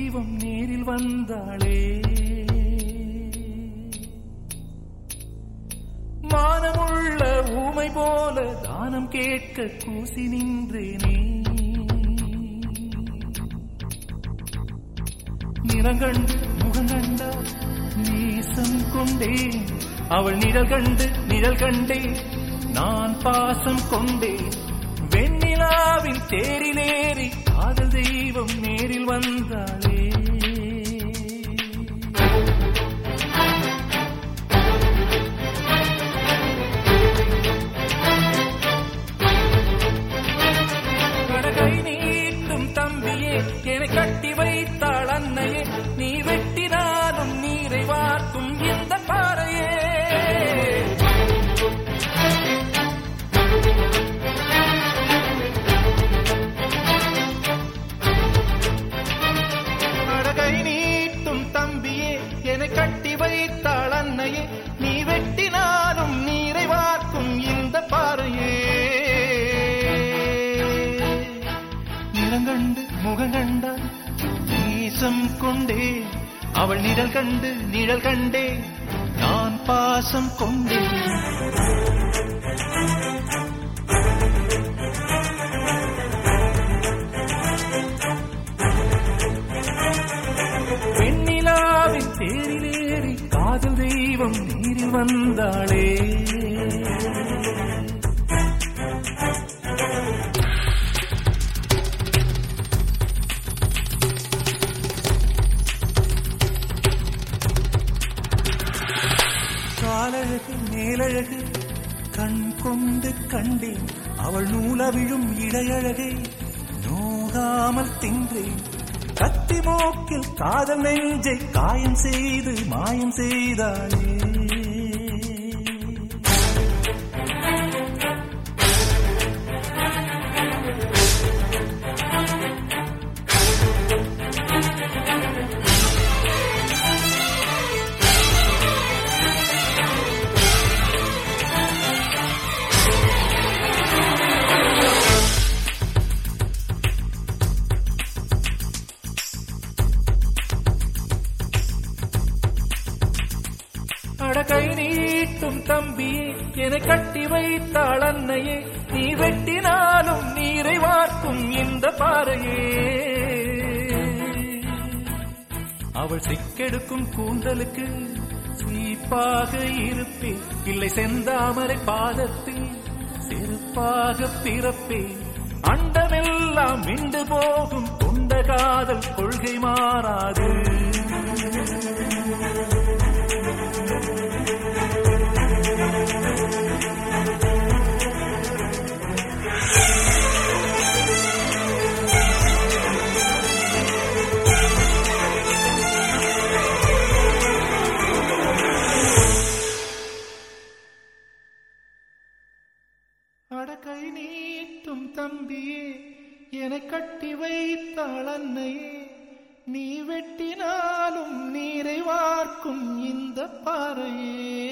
தெய்வம் நேரில் வந்தாளே மானமுள்ள ஊமை போல தானம் கேட்க கூசி நின்றேனே நிறங்கண்டு முகங்கண்டா நீசம் கொண்டேன் அவள் நிழல் கண்டு நிழல் கண்டேன் நான் பாசம் கொண்டேன் வெண்ணிலாவின் தேரிலேறி காதல் தெய்வம் நேரில் வந்தாளே கடகை நீட்டும் தம்பியே என்னை கட்டி வைத்தாள் அன்னையே நீ வெட்டினாலும் நீரை வார்க்கும் இந்த பாறையே கடகை நீட்டும் தம்பியே என்னை கட்டி வைத்தாள் அன்னையே நீ வெட்டினாலும் நீரை வார்க்கும் இந்த பாறையே நிறங்கண்டு முகங்கண்டால் நீசம் கொண்டே அவள் நிழல் கண்டு நிழல் கண்டே நான் பாசம் கொண்டேன் வெண்ணிலாவின் தேரிலேறி காதல் தெய்வம் நீரில் வந்தாளே காலழகு மேலழகு கண் கொண்டு கண்டேன் அவள் நூலவிழும் இடையழகை நோகாமல் தின்றேன் கத்தி மூக்கில் காதல் நெஞ்சை காயம் செய்து மாயம் செய்தாளே அடகை நீட்டும் தம்பியே என்னை கட்டி வைத்தாள் அன்னையே நீ வெட்டினாலும் நீரை வார்க்கும் இந்த பாறையே அவள் சிக்கெடுக்கும் கூந்தலுக்கு சீப்பாக இருப்பேன் இல்லை செந்தாமரை பாதத்தில் செருப்பாக பிறப்பேன் அண்டமெல்லாம் விண்டு போகும் கொண்ட காதல் கொள்கை மாறாது அடக்கை நீட்டும் தம்பியே என்னை கட்டி வைத்தாள் அன்னையே நீ வெட்டினாலும் நீரை வார்க்கும் இந்த பாறையே